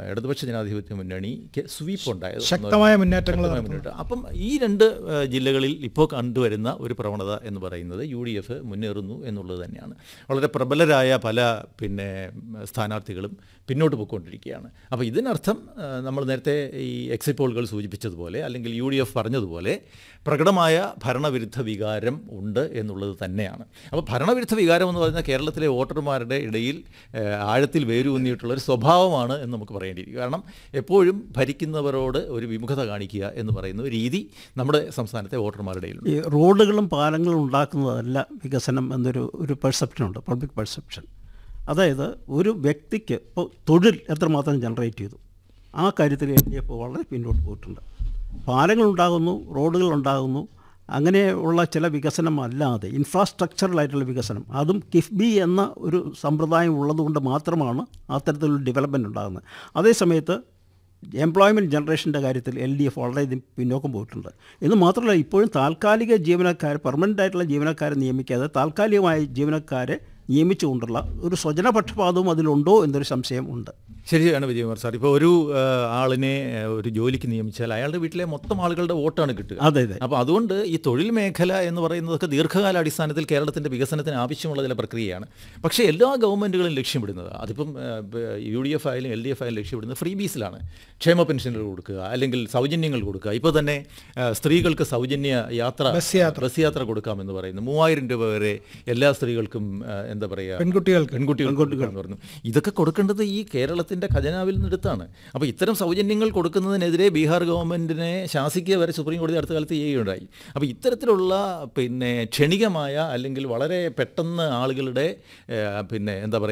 ഇടതുപക്ഷ ജനാധിപത്യ മുന്നണിക്ക് സ്വീപ്പ് ഉണ്ടായത് ശക്തമായ മുന്നേറ്റങ്ങൾ ശക്തമായ മുന്നേറ്റം അപ്പം ഈ രണ്ട് ആ, ജില്ലകളിൽ ഇപ്പോൾ കണ്ടുവരുന്ന ഒരു പ്രവണത എന്ന് പറയുന്നത് യു ഡി എഫ് മുന്നേറുന്നു എന്നുള്ളത് തന്നെയാണ് വളരെ പ്രബലരായ പല പിന്നെ സ്ഥാനാർത്ഥികളും പിന്നോട്ട് പോയിക്കൊണ്ടിരിക്കുകയാണ് അപ്പോൾ ഇതിനർത്ഥം ആ, നമ്മൾ നേരത്തെ ഈ എക്സിറ്റ് പോളുകൾ സൂചിപ്പിച്ചതുപോലെ അല്ലെങ്കിൽ യു ഡി എഫ് പറഞ്ഞതുപോലെ പ്രകടമായ ഭരണവിരുദ്ധ വികാരം ഉണ്ട് എന്നുള്ളത് തന്നെയാണ് അപ്പോൾ ഭരണവിരുദ്ധ വികാരം എന്ന് പറയുന്നത് കേരളത്തിലെ വോട്ടർമാരുടെ ഇടയിൽ ആ, ആഴത്തിൽ വേരൂന്നിയിട്ടുള്ള ഒരു സ്വഭാവമാണ് എന്ന് നമുക്ക് പറയേണ്ടിയിരിക്കും കാരണം എപ്പോഴും ഭരിക്കുന്നവരോട് ഒരു വിമുഖത കാണിക്കുക എന്ന് പറയുന്ന ഒരു രീതി നമ്മുടെ സംസ്ഥാനത്തെ വോട്ടർമാരുടെ ഇടയിലുണ്ട് ഈ റോഡുകളും പാലങ്ങളും ഉണ്ടാക്കുന്നതല്ല വികസനം എന്നൊരു ഒരു പെർസെപ്ഷനുണ്ട് പബ്ലിക് പെർസെപ്ഷൻ അതായത് ഒരു വ്യക്തിക്ക് ഇപ്പോൾ തൊഴിൽ എത്രമാത്രം ജനറേറ്റ് ചെയ്തു ആ കാര്യത്തിൽ എൽ ഡി എഫ് വളരെ പിന്നോട്ട് പോയിട്ടുണ്ട് പാലങ്ങളുണ്ടാകുന്നു റോഡുകളുണ്ടാകുന്നു അങ്ങനെയുള്ള ചില വികസനം അല്ലാതെ ഇൻഫ്രാസ്ട്രക്ചറലായിട്ടുള്ള വികസനം അതും കിഫ്ബി എന്ന ഒരു സമ്പ്രദായം ഉള്ളതുകൊണ്ട് മാത്രമാണ് അത്തരത്തിലുള്ള ഡെവലപ്മെൻറ്റ് ഉണ്ടാകുന്നത് അതേസമയത്ത് എംപ്ലോയ്മെൻറ്റ് ജനറേഷൻ്റെ കാര്യത്തിൽ എൽ ഡി എഫ് വളരെയധികം പിന്നോക്കം പോയിട്ടുണ്ട് എന്ന് മാത്രമല്ല ഇപ്പോഴും താൽക്കാലിക ജീവനക്കാർ പെർമനൻ്റ് ആയിട്ടുള്ള ജീവനക്കാരെ നിയമിക്കാതെ താൽക്കാലികമായ ജീവനക്കാരെ നിയമിച്ചുകൊണ്ടുള്ള ഒരു സ്വജനപക്ഷപാതവും അതിലുണ്ടോ എന്നൊരു സംശയം ഉണ്ട് ശരിയാണ് വിജയകുമാർ സാർ ഇപ്പോൾ ഒരു ആ, ആളിനെ ആ, ഒരു ജോലിക്ക് നിയമിച്ചാൽ അയാളുടെ വീട്ടിലെ മൊത്തം ആളുകളുടെ വോട്ടാണ് കിട്ടുക അതെ അതെ അപ്പോൾ അതുകൊണ്ട് ഈ തൊഴിൽ മേഖല എന്ന് പറയുന്നതൊക്കെ ദീർഘകാല അടിസ്ഥാനത്തിൽ കേരളത്തിൻ്റെ വികസനത്തിന് ആവശ്യമുള്ള ചില പ്രക്രിയയാണ് പക്ഷേ എല്ലാ ഗവൺമെൻറ്റുകളും ലക്ഷ്യമിടുന്നത് അതിപ്പം യു ഡി എഫ് ആയാലും എൽ ഡി എഫ് ആയാലും ലക്ഷ്യമിടുന്നത് ഫ്രീ ബീസിലാണ് ക്ഷേമ പെൻഷനുകൾ കൊടുക്കുക അല്ലെങ്കിൽ സൗജന്യങ്ങൾ കൊടുക്കുക ഇപ്പോൾ തന്നെ ആ, സ്ത്രീകൾക്ക് സൗജന്യ യാത്ര ബസ് യാത്ര. ബസ് യാത്ര കൊടുക്കാമെന്ന് പറയുന്നു മൂവായിരം രൂപ വരെ എല്ലാ സ്ത്രീകൾക്കും ആ, എന്താ പറയുക പെൺകുട്ടികൾക്ക് പെൺകുട്ടികൾ എന്ന് പറഞ്ഞു ഇതൊക്കെ കൊടുക്കേണ്ടത് ഈ കേരളത്തിൻ്റെ ഖജനാവിൽ നിന്നെടുത്താണ് അപ്പോൾ ഇത്തരം സൗജന്യങ്ങൾ കൊടുക്കുന്നതിനെതിരെ ബീഹാർ ഗവൺമെൻറ്റിനെ ശാസിക്കുക വരെ സുപ്രീം കോടതി അടുത്ത കാലത്ത് ചെയ്യുകയുണ്ടായി അപ്പോൾ ഇത്തരത്തിലുള്ള പിന്നെ ക്ഷണികമായ അല്ലെങ്കിൽ വളരെ പെട്ടെന്ന് ആളുകളുടെ ഏഹ്, പിന്നെ എന്താ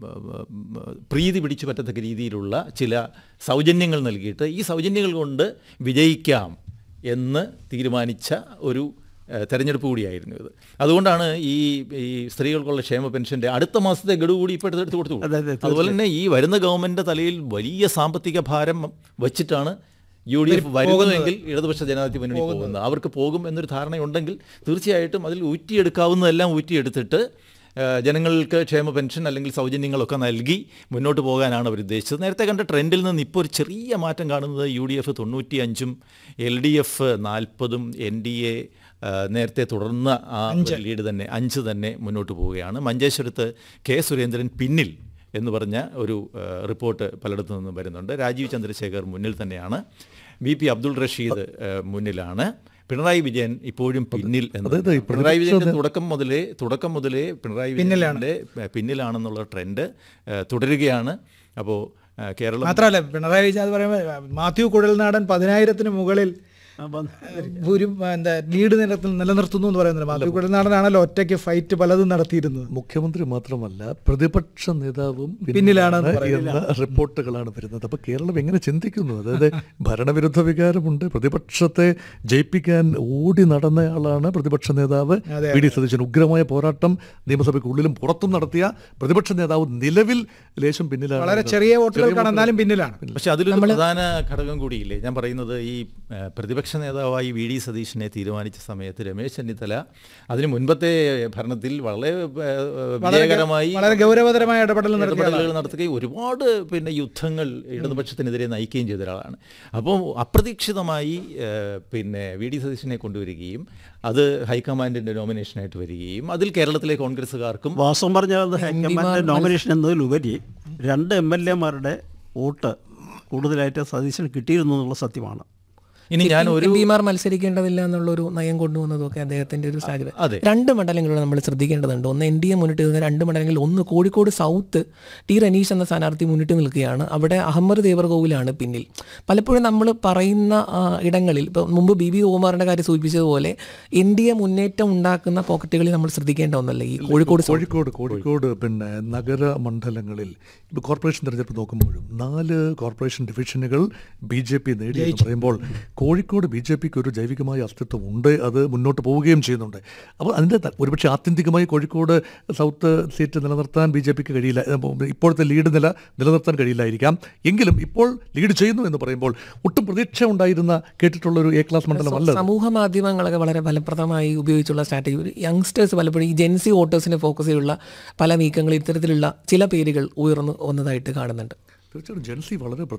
പറയുക പ്രീതി പിടിച്ചു പറ്റത്തക്ക രീതിയിലുള്ള ചില സൗജന്യങ്ങൾ നൽകിയിട്ട് ഈ സൗജന്യങ്ങൾ കൊണ്ട് വിജയിക്കാം എന്ന് തീരുമാനിച്ച ഒരു ഏഹ് തെരഞ്ഞെടുപ്പ് കൂടിയായിരുന്നു ഇത് അതുകൊണ്ടാണ് ഈ ഈ സ്ത്രീകൾക്കുള്ള ക്ഷേമ പെൻഷൻ്റെ അടുത്ത മാസത്തെ ഗഡു കൂടി ഇപ്പോൾ എടുത്ത് കൊടുത്തു അതെ, അതെ, അതുപോലെ തന്നെ ഈ വരുന്ന ഗവൺമെൻറ് തലയിൽ വലിയ സാമ്പത്തിക ഭാരം വച്ചിട്ടാണ് യു ഡി എഫ് വരുന്നതെങ്കിൽ ഇടതുപക്ഷ ജനാധിപത്യ മുന്നണി പോകുന്നത് അവർക്ക് പോകും എന്നൊരു ധാരണയുണ്ടെങ്കിൽ തീർച്ചയായിട്ടും അതിൽ ഊറ്റിയെടുക്കാവുന്നതെല്ലാം ഊറ്റിയെടുത്തിട്ട് ഏഹ് ജനങ്ങൾക്ക് ക്ഷേമ പെൻഷൻ അല്ലെങ്കിൽ സൗജന്യങ്ങളൊക്കെ നൽകി മുന്നോട്ട് പോകാനാണ് അവർ ഉദ്ദേശിച്ചത് നേരത്തെ കണ്ട ട്രെൻഡിൽ നിന്ന് ഇപ്പോൾ ഒരു ചെറിയ മാറ്റം കാണുന്നത് യു ഡി എഫ് തൊണ്ണൂറ്റി അഞ്ചും എൽ ഡി എഫ് നാൽപ്പതും എൻ ഡി എ നേരത്തെ തുടർന്ന ആ ഒരു ലീഡ് തന്നെ അഞ്ച് തന്നെ മുന്നോട്ട് പോവുകയാണ് മഞ്ചേശ്വരത്ത് കെ സുരേന്ദ്രൻ പിന്നിൽ എന്ന് പറഞ്ഞ ഒരു ഏഹ്, റിപ്പോർട്ട് പലയിടത്തു നിന്നും വരുന്നുണ്ട് രാജീവ് ചന്ദ്രശേഖർ മുന്നിൽ തന്നെയാണ് വി പി അബ്ദുൾ റഷീദ് ഏഹ്, മുന്നിലാണ് പിണറായി വിജയൻ ഇപ്പോഴും പിന്നിൽ എന്ന് അതായത് ഈ പിണറായി പ്രതിപക്ഷ വിജയന്റെ തുടക്കം മുതലേ തുടക്കം മുതലേ പിണറായി വിജയന്റെ പിന്നിലാണെന്നുള്ള ട്രെൻഡ് ഏഹ്, തുടരുകയാണ് അപ്പോൾ ഏഹ്, കേരളം മാത്രമല്ല പിണറായി വിജയൻ അത് പറയുമ്പോൾ മാത്യു കുഴൽനാടൻ പതിനായിരത്തിന് മുകളിൽ അപ്പം ഭൂരി എന്താ ലീഡ് നിലത്തിൽ നിലനിർത്തുന്നു എന്ന് പറയുന്നത് മാത്യു കുഴൽനാടനാണല്ലോ ഒറ്റയ്ക്ക് ഫൈറ്റ് പലതും നടത്തിയിരുന്നത് മുഖ്യമന്ത്രി മാത്രമല്ല പ്രതിപക്ഷ നേതാവും പിന്നിലാണെന്ന് എന്ന റിപ്പോർട്ടുകളാണ് വരുന്നത് അപ്പോൾ കേരളം എങ്ങനെ ചിന്തിക്കുന്നു അതായത് ഭരണവിരുദ്ധ വികാരമുണ്ട് പ്രതിപക്ഷത്തെ ജയിപ്പിക്കാൻ ഓടി നടന്നയാളാണ് പ്രതിപക്ഷ നേതാവ് വി ഡി സതീശൻ ഉഗ്രമായ പോരാട്ടം നിയമസഭയ്ക്കുള്ളിലും പുറത്തും നടത്തിയ പ്രതിപക്ഷ നേതാവ് നിലവിൽ ലേശം പിന്നിലാണ് വളരെ ചെറിയ വോട്ടുകൾക്കാണ് എന്നാലും പിന്നിലാണ് പക്ഷെ അതിലൊരു പ്രധാന ഘടകം കൂടിയില്ലേ ഞാൻ പറയുന്നത് ഈ ഏഹ്, പ്രതിപക്ഷ നേതാവായി വി ഡി സതീഷിനെ തീരുമാനിച്ച സമയത്ത് രമേശ് ചെന്നിത്തല അതിന് മുൻപത്തെ ഭരണത്തിൽ വളരെ ഏഹ്, വിജയകരമായി വളരെ ഗൗരവതരമായ ഇടപെടൽ നടത്തിയ ഇടപെടലുകൾ നടത്തുകയും ഒരുപാട് പിന്നെ യുദ്ധങ്ങൾ ഇടതുപക്ഷത്തിനെതിരെ നയിക്കുകയും ചെയ്ത ഒരാളാണ് അപ്പോൾ അപ്രതീക്ഷിതമായി ഏഹ്, പിന്നെ വി ഡി സതീശനെ കൊണ്ടുവരികയും അത് ഹൈക്കമാൻഡിൻ്റെ നോമിനേഷനായിട്ട് വരികയും അതിൽ കേരളത്തിലെ കോൺഗ്രസ്സുകാർക്കും വാസ്തവം പറഞ്ഞാൽ ഹൈക്കമാൻഡ് നോമിനേഷൻ എന്നതിലുപരി രണ്ട് എം എൽ എമാരുടെ വോട്ട് കൂടുതലായിട്ട് സതീശന് കിട്ടിയിരുന്നു എന്നുള്ള സത്യമാണ് ഇനി ഞാൻ ഒരു എം പിമാർ മത്സരിക്കേണ്ടതില്ല എന്നുള്ളൊരു നയം കൊണ്ടുവന്നതൊക്കെ അദ്ദേഹത്തിന്റെ ഒരു സാധ്യത അതെ. രണ്ട് മണ്ഡലങ്ങളിലൂടെ നമ്മൾ ശ്രദ്ധിക്കേണ്ടതുണ്ട് ഒന്ന് എൻ ഡി എ മുന്നിട്ട് നിൽക്കുന്ന രണ്ട് മണ്ഡലങ്ങളിൽ ഒന്ന് കോഴിക്കോട് സൗത്ത് ടി റനീഷ് എന്ന സ്ഥാനാർത്ഥി മുന്നിട്ട് നിൽക്കുകയാണ് അവിടെ അഹമ്മദ് ദേവർകോവിലാണ് പിന്നിൽ പലപ്പോഴും നമ്മൾ പറയുന്ന ആ, ഇടങ്ങളിൽ ഇപ്പോൾ മുമ്പ് ബി ബി ഓമാറിന്റെ കാര്യം സൂചിപ്പിച്ചതുപോലെ എൻ ഡി എ മുന്നേറ്റം ഉണ്ടാക്കുന്ന പോക്കറ്റുകളിൽ നമ്മൾ ശ്രദ്ധിക്കേണ്ട ഒന്നല്ല ഈ കോഴിക്കോട് സൗത്ത് കോഴിക്കോട് കോഴിക്കോട് പിന്നെ നഗര മണ്ഡലങ്ങളിൽ ഇപ്പോൾ കോർപ്പറേഷൻ തെരഞ്ഞെടുപ്പ് നോക്കുമ്പോഴും നാല് കോർപ്പറേഷൻ ഡിവിഷനുകൾ ബി ജെ പി നേടി എന്ന് പറയുമ്പോൾ കോഴിക്കോട് ബി ജെ പിക്ക് ഒരു ജൈവികമായ അസ്തിത്വം ഉണ്ട് അത് മുന്നോട്ട് പോവുകയും ചെയ്യുന്നുണ്ട് അപ്പോൾ അതിൻ്റെ ത- ഒരുപക്ഷെ ആത്യന്തികമായി കോഴിക്കോട് സൗത്ത് സീറ്റ് നിലനിർത്താൻ ബി ജെ പിക്ക് കഴിയില്ല ഏഹ് ഇപ്പോഴത്തെ ലീഡ് നില നിലനിർത്താൻ കഴിയില്ലായിരിക്കാം എങ്കിലും ഇപ്പോൾ ലീഡ് ചെയ്യുന്നു എന്ന് പറയുമ്പോൾ ഒട്ടും പ്രതീക്ഷ ഉണ്ടായിരുന്ന കേട്ടിട്ടുള്ള ഒരു എ ക്ലാസ് മണ്ഡലമല്ല അത്. സമൂഹ മാധ്യമങ്ങളൊക്കെ വളരെ ഫലപ്രദമായി ഉപയോഗിച്ചുള്ള സ്ട്രാറ്റജി ഒരു യങ്സ്റ്റേഴ്സ് പലപ്പോഴും ഈ ജെൻസി വോട്ടേഴ്സിനെ ഫോക്കസ് ചെയ്തുള്ള പല നീക്കങ്ങൾ ഇത്തരത്തിലുള്ള ചില പേരുകൾ ഉയർന്നു വന്നതായിട്ട് കാണുന്നുണ്ട് തീർച്ചയായിട്ടും ജെൻസി വളരെ